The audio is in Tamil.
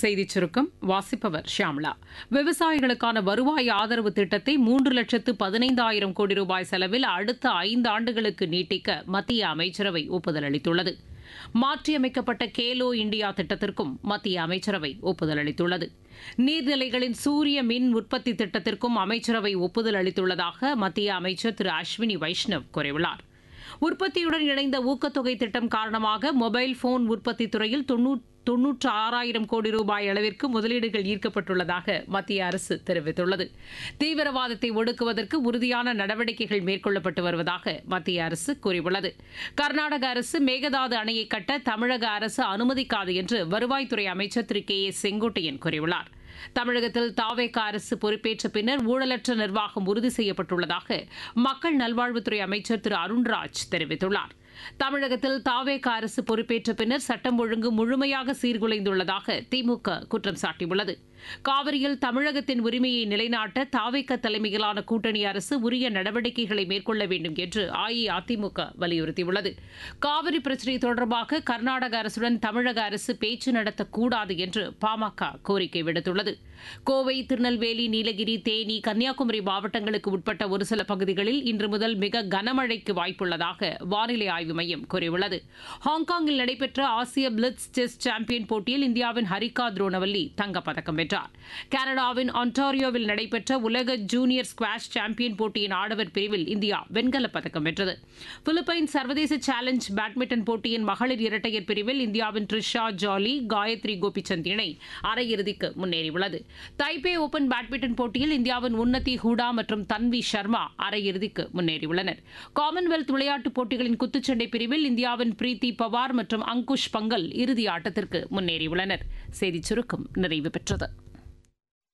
செய்திச் சுருக்கம் வாசிப்பவர் ஷியாம்லா விவசாயிகளுக்கான வருவாய் ஆதரவு திட்டத்தை மூன்று லட்சத்து பதினைந்தாயிரம் கோடி ரூபாய் செலவில் அடுத்த ஐந்து ஆண்டுகளுக்கு நீட்டிக்க மத்திய அமைச்சரவை ஒப்புதல் அளித்துள்ளது மாற்றியமைக்கப்பட்ட கேலோ இந்தியா திட்டத்திற்கும் மத்திய அமைச்சரவை ஒப்புதல் அளித்துள்ளது நீர்நிலைகளின் சூரிய மின் உற்பத்தி திட்டத்திற்கும் அமைச்சரவை ஒப்புதல் அளித்துள்ளதாக மத்திய அமைச்சர் திரு அஸ்வினி வைஷ்ணவ் கூறியுள்ளார் உற்பத்தியுடன் இணைந்த ஊக்கத்தொகை திட்டம் காரணமாக மொபைல் போன் உற்பத்தி துறையில் தொன்னூற்று ஆறாயிரம் கோடி ரூபாய் அளவிற்கு முதலீடுகள் ஈர்க்கப்பட்டுள்ளதாக மத்திய அரசு தெரிவித்துள்ளது தீவிரவாதத்தை ஒடுக்குவதற்கு உறுதியான நடவடிக்கைகள் மேற்கொள்ளப்பட்டு வருவதாக மத்திய அரசு கூறியுள்ளது கர்நாடக அரசு மேகதாது அணையை கட்ட தமிழக அரசு அனுமதிக்காது என்று வருவாய்த்துறை அமைச்சர் திரு கே ஏ செங்கோட்டையன் கூறியுள்ளார் தமிழகத்தில் தாவேக அரசு பொறுப்பேற்ற பின்னர் ஊழலற்ற நிர்வாகம் உறுதி செய்யப்பட்டுள்ளதாக மக்கள் நல்வாழ்வுத்துறை அமைச்சர் திரு அருண்ராஜ் தெரிவித்துள்ளார் தமிழகத்தில் தாவேக அரசு பொறுப்பேற்ற பின்னர் சட்டம் ஒழுங்கு முழுமையாக சீர்குலைந்துள்ளதாக திமுக குற்றம் சாட்டியுள்ளது காவிரியில் தமிழகத்தின் உரிமையை நிலைநாட்ட தாவேக தலைமையிலான கூட்டணி அரசு உரிய நடவடிக்கைகளை மேற்கொள்ள வேண்டும் என்று அஇஅதிமுக வலியுறுத்தியுள்ளது காவிரி பிரச்சினை தொடர்பாக கர்நாடக அரசுடன் தமிழக அரசு பேச்சு நடத்தக்கூடாது என்று பாமக கோரிக்கை விடுத்துள்ளது கோவை திருநெல்வேலி நீலகிரி தேனி கன்னியாகுமரி மாவட்டங்களுக்கு உட்பட்ட ஒரு சில பகுதிகளில் இன்று முதல் மிக கனமழைக்கு வாய்ப்புள்ளதாக வானிலை ஆய்வு மையம் கூறியுள்ளது ஹாங்காங்கில் நடைபெற்ற ஆசிய பிளிட்ஸ் செஸ் சாம்பியன் போட்டியில் இந்தியாவின் ஹரிகா துரோனவல்லி தங்கப்பதக்கம் வென்றார் கனடாவின் ஆன்டாரியோவில் நடைபெற்ற உலக ஜூனியர் ஸ்குவாஷ் சாம்பியன் போட்டியின் ஆடவர் பிரிவில் இந்தியா வெண்கலப் பதக்கம் வென்றது பிலிப்பைன்ஸ் சர்வதேச சேலஞ்ச் பேட்மிண்டன் போட்டியின் மகளிர் இரட்டையர் பிரிவில் இந்தியாவின் ட்ரிஷா ஜாலி காயத்ரி கோபிச்சந்த் இணை அரையிறுதிக்கு முன்னேறியுள்ளது தைபே ஓபன் பேட்மிண்டன் போட்டியில் இந்தியாவின் உன்னதி ஹூடா மற்றும் தன்வி சர்மா அரையிறுதிக்கு முன்னேறியுள்ளனர் காமன்வெல்த் விளையாட்டுப் போட்டிகளின் குத்துச்சண்டை பிரிவில் இந்தியாவின் பிரீத்தி பவார் மற்றும் அங்குஷ் பங்கல் இறுதி ஆட்டத்திற்கு முன்னேறியுள்ளனர் செய்திச் சுருக்கம் நிறைவு பெற்றது